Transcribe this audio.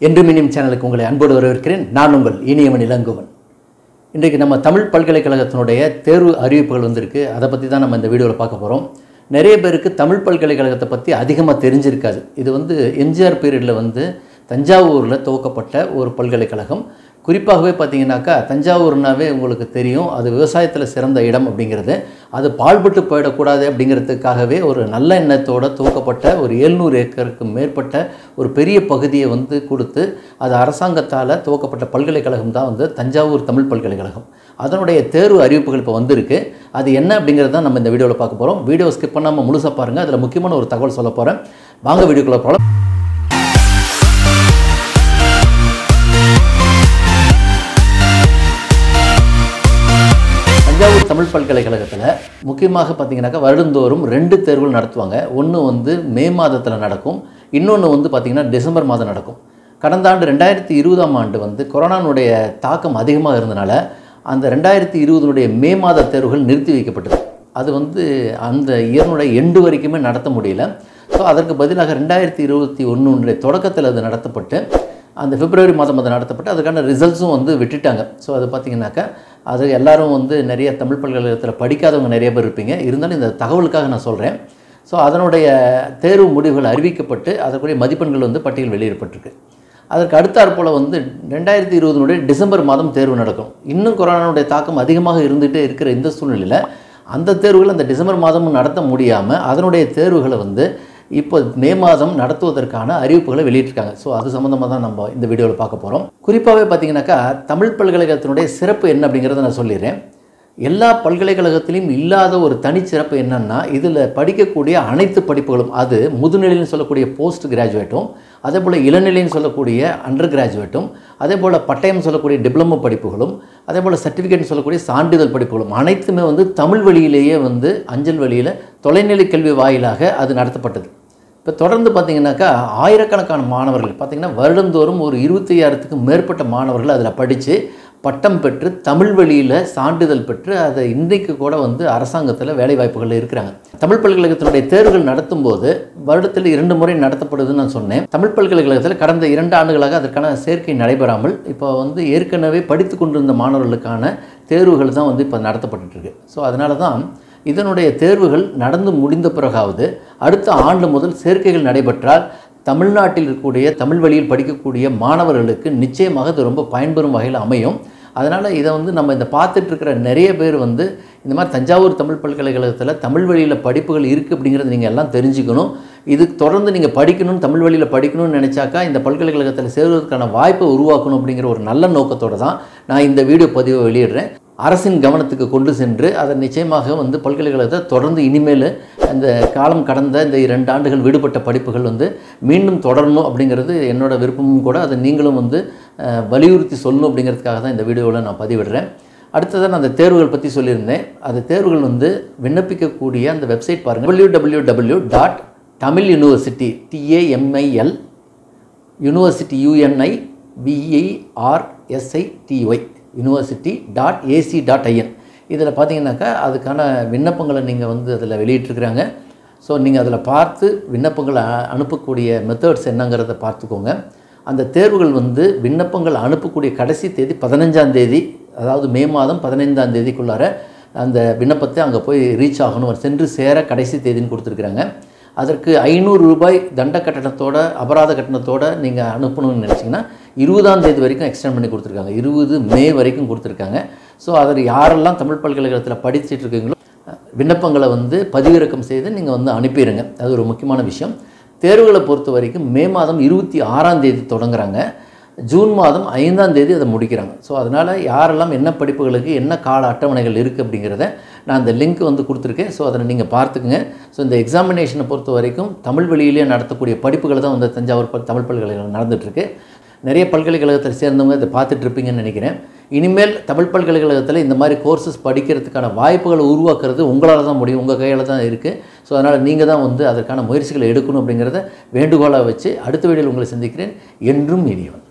என்றும் இனியும் சேனலுக்கு உங்களை அன்போடு வரவேற்கிறேன் நான் உங்கள் இனியவன் இளங்குவன் இன்றைக்கு நம்ம தமிழ் பல்கலைக்கழகத்தினுடைய தேர்வு அறிவிப்புகள் வந்திருக்கு அதை பற்றி தான் நம்ம இந்த வீடியோவில் பார்க்க போகிறோம் நிறைய பேருக்கு தமிழ் பல்கலைக்கழகத்தை பற்றி அதிகமாக தெரிஞ்சிருக்காது இது வந்து எம்ஜிஆர் பீரியடில் வந்து தஞ்சாவூரில் துவக்கப்பட்ட ஒரு பல்கலைக்கழகம் குறிப்பாகவே பார்த்தீங்கன்னாக்கா தஞ்சாவூர்னாவே உங்களுக்கு தெரியும் அது விவசாயத்தில் சிறந்த இடம் அப்படிங்கிறது அது பாழ்பட்டு போயிடக்கூடாது அப்படிங்கிறதுக்காகவே ஒரு நல்ல எண்ணத்தோட துவக்கப்பட்ட ஒரு எழுநூறு ஏக்கருக்கு மேற்பட்ட ஒரு பெரிய பகுதியை வந்து கொடுத்து அது அரசாங்கத்தால் துவக்கப்பட்ட பல்கலைக்கழகம் தான் வந்து தஞ்சாவூர் தமிழ் பல்கலைக்கழகம் அதனுடைய தேர்வு அறிவிப்புகள் இப்போ வந்திருக்கு அது என்ன அப்படிங்கிறது தான் நம்ம இந்த வீடியோவில் பார்க்க போகிறோம் வீடியோ ஸ்கிப் பண்ணாமல் முழுசாக பாருங்கள் அதில் முக்கியமான ஒரு தகவல் சொல்ல போகிறேன் வாங்க வீடியோக்குள்ளே போகலாம் தஞ்சாவூர் தமிழ் பல்கலைக்கழகத்தில் முக்கியமாக பார்த்தீங்கன்னாக்கா வருடந்தோறும் ரெண்டு தேர்வுகள் நடத்துவாங்க ஒன்று வந்து மே மாதத்தில் நடக்கும் இன்னொன்று வந்து பார்த்திங்கன்னா டிசம்பர் மாதம் நடக்கும் கடந்த ஆண்டு ரெண்டாயிரத்தி இருபதாம் ஆண்டு வந்து கொரோனானுடைய தாக்கம் அதிகமாக இருந்தனால அந்த ரெண்டாயிரத்தி இருபதுனுடைய மே மாத தேர்வுகள் நிறுத்தி வைக்கப்பட்டது அது வந்து அந்த இயர்னுடைய எண்டு வரைக்குமே நடத்த முடியல ஸோ அதற்கு பதிலாக ரெண்டாயிரத்தி இருபத்தி ஒன்றுடைய தொடக்கத்தில் அது நடத்தப்பட்டு அந்த பிப்ரவரி மாதம் அது நடத்தப்பட்டு அதுக்கான ரிசல்ட்ஸும் வந்து விட்டுட்டாங்க ஸோ அது பார்த்திங்கனாக்கா அது எல்லாரும் வந்து நிறைய தமிழ் பல்கலைக்கழகத்தில் படிக்காதவங்க நிறைய பேர் இருப்பீங்க இருந்தாலும் இந்த தகவலுக்காக நான் சொல்கிறேன் ஸோ அதனுடைய தேர்வு முடிவுகள் அறிவிக்கப்பட்டு அதற்குரிய மதிப்பெண்கள் வந்து பட்டியல் வெளியிடப்பட்டிருக்கு அதற்கு அடுத்தாற் போல் வந்து ரெண்டாயிரத்தி இருபதுனுடைய டிசம்பர் மாதம் தேர்வு நடக்கும் இன்னும் கொரோனாவுடைய தாக்கம் அதிகமாக இருந்துகிட்டே இருக்கிற இந்த சூழ்நிலையில் அந்த தேர்வுகள் அந்த டிசம்பர் மாதமும் நடத்த முடியாமல் அதனுடைய தேர்வுகளை வந்து இப்போ மே மாதம் நடத்துவதற்கான அறிவிப்புகளை வெளியிட்டிருக்காங்க ஸோ அது சம்மந்தமாக தான் நம்ம இந்த வீடியோவில் பார்க்க போகிறோம் குறிப்பாகவே பார்த்தீங்கன்னாக்கா தமிழ் பல்கலைக்கழகத்தினுடைய சிறப்பு என்ன அப்படிங்கிறத நான் சொல்லிடுறேன் எல்லா பல்கலைக்கழகத்திலையும் இல்லாத ஒரு தனிச்சிறப்பு என்னென்னா இதில் படிக்கக்கூடிய அனைத்து படிப்புகளும் அது முதுநிலைன்னு சொல்லக்கூடிய போஸ்ட் கிராஜுவேட்டும் அதே போல் இளநிலைன்னு சொல்லக்கூடிய அண்டர் கிராஜுவேட்டும் அதே போல் பட்டயம் சொல்லக்கூடிய டிப்ளமோ படிப்புகளும் அதே போல் சர்டிஃபிகேட்னு சொல்லக்கூடிய சான்றிதழ் படிப்புகளும் அனைத்துமே வந்து தமிழ் வழியிலேயே வந்து அஞ்சல் வழியில் தொலைநிலை கல்வி வாயிலாக அது நடத்தப்பட்டது இப்போ தொடர்ந்து பார்த்தீங்கன்னாக்கா ஆயிரக்கணக்கான மாணவர்கள் பார்த்திங்கன்னா வருடந்தோறும் ஒரு இருபத்தி ஐயாயிரத்துக்கு மேற்பட்ட மாணவர்கள் அதில் படித்து பட்டம் பெற்று தமிழ் வழியில் சான்றிதழ் பெற்று அதை இன்றைக்கு கூட வந்து அரசாங்கத்தில் வேலை வாய்ப்புகள் இருக்கிறாங்க தமிழ் பல்கலைக்கழகத்தினுடைய தேர்வுகள் நடத்தும் போது வருடத்தில் இரண்டு முறை நடத்தப்படுதுன்னு நான் சொன்னேன் தமிழ் பல்கலைக்கழகத்தில் கடந்த இரண்டு ஆண்டுகளாக அதற்கான சேர்க்கை நடைபெறாமல் இப்போ வந்து ஏற்கனவே படித்து கொண்டிருந்த மாணவர்களுக்கான தேர்வுகள் தான் வந்து இப்போ நடத்தப்பட்டுருக்கு ஸோ அதனால தான் இதனுடைய தேர்வுகள் நடந்து முடிந்த பிறகாவது அடுத்த ஆண்டு முதல் சேர்க்கைகள் நடைபெற்றால் தமிழ்நாட்டில் இருக்கக்கூடிய தமிழ் வழியில் படிக்கக்கூடிய மாணவர்களுக்கு நிச்சயமாக இது ரொம்ப பயன்பெறும் வகையில் அமையும் அதனால் இதை வந்து நம்ம இந்த பார்த்துட்டு இருக்கிற நிறைய பேர் வந்து இந்த மாதிரி தஞ்சாவூர் தமிழ் பல்கலைக்கழகத்தில் தமிழ் வழியில் படிப்புகள் இருக்குது அப்படிங்கிறத நீங்கள் எல்லாம் தெரிஞ்சுக்கணும் இது தொடர்ந்து நீங்கள் படிக்கணும் தமிழ் வழியில் படிக்கணும்னு நினச்சாக்கா இந்த பல்கலைக்கழகத்தில் சேர்வதற்கான வாய்ப்பை உருவாக்கணும் அப்படிங்கிற ஒரு நல்ல நோக்கத்தோடு தான் நான் இந்த வீடியோ பதிவை வெளியிடுறேன் அரசின் கவனத்துக்கு கொண்டு சென்று அதை நிச்சயமாக வந்து பல்கலைக்கழகத்தை தொடர்ந்து இனிமேல் இந்த காலம் கடந்த இந்த இரண்டு ஆண்டுகள் விடுபட்ட படிப்புகள் வந்து மீண்டும் தொடரணும் அப்படிங்கிறது என்னோட விருப்பமும் கூட அதை நீங்களும் வந்து வலியுறுத்தி சொல்லணும் அப்படிங்கிறதுக்காக தான் இந்த வீடியோவில் நான் பதிவிடுறேன் அடுத்ததாக நான் அந்த தேர்வுகள் பற்றி சொல்லியிருந்தேன் அந்த தேர்வுகள் வந்து விண்ணப்பிக்கக்கூடிய அந்த வெப்சைட் பாருங்கள் W W W dot Tamil university T A M I L university U N I P E R S I T Y university dot A C dot I N இதில் பார்த்தீங்கன்னாக்கா அதுக்கான விண்ணப்பங்களை நீங்கள் வந்து அதில் வெளியிட்டிருக்கிறாங்க ஸோ நீங்கள் அதில் பார்த்து விண்ணப்பங்களை அனுப்பக்கூடிய மெத்தட்ஸ் என்னங்கிறத பார்த்துக்கோங்க அந்த தேர்வுகள் வந்து விண்ணப்பங்கள் அனுப்பக்கூடிய கடைசி தேதி பதினஞ்சாம் தேதி அதாவது மே மாதம் பதினைந்தாம் தேதிக்குள்ளார அந்த விண்ணப்பத்தை அங்கே போய் ரீச் ஆகணும் சென்று சேர கடைசி தேதின்னு கொடுத்துருக்குறாங்க அதற்கு ஐநூறு ரூபாய் தண்ட கட்டணத்தோட அபராத கட்டணத்தோட நீங்கள் அனுப்பணும்னு நினச்சிங்கன்னா இருபதாம் தேதி வரைக்கும் எக்ஸ்டெண்ட் பண்ணி கொடுத்துருக்காங்க இருபது மே வரைக்கும் கொடுத்துருக்காங்க ஸோ அதில் யாரெல்லாம் தமிழ் பல்கலைக்கழகத்தில் படிச்சுட்டு இருக்கீங்களோ விண்ணப்பங்களை வந்து பதிவிறக்கம் செய்து நீங்கள் வந்து அனுப்பிடுங்க அது ஒரு முக்கியமான விஷயம் தேர்வுகளை பொறுத்த வரைக்கும் மே மாதம் இருபத்தி ஆறாம் தேதி தொடங்குறாங்க ஜூன் மாதம் ஐந்தாம் தேதி அதை முடிக்கிறாங்க ஸோ அதனால் யாரெல்லாம் என்ன படிப்புகளுக்கு என்ன கால அட்டவணைகள் இருக்குது அப்படிங்கிறத நான் அந்த லிங்க் வந்து கொடுத்துருக்கேன் ஸோ அதை நீங்கள் பார்த்துக்குங்க ஸோ இந்த எக்ஸாமினேஷனை பொறுத்த வரைக்கும் தமிழ் வழியிலே நடத்தக்கூடிய படிப்புகள் தான் வந்து தஞ்சாவூர் பல் தமிழ் பல்கலைக்கழகம் நடந்துகிட்ருக்கு நிறைய பல்கலைக்கழகத்தில் சேர்ந்தவங்க இதை பார்த்துட்டு இருப்பீங்கன்னு நினைக்கிறேன் இனிமேல் தமிழ் பல்கலைக்கழகத்தில் இந்த மாதிரி கோர்சஸ் படிக்கிறதுக்கான வாய்ப்புகளை உருவாக்குறது உங்களால் தான் முடியும் உங்கள் கையில் தான் இருக்குது ஸோ அதனால் நீங்கள் தான் வந்து அதற்கான முயற்சிகளை எடுக்கணும் அப்படிங்கிறத வேண்டுகோளாக வச்சு அடுத்த வீடியோவில் உங்களை சந்திக்கிறேன் என்றும் இனியவன்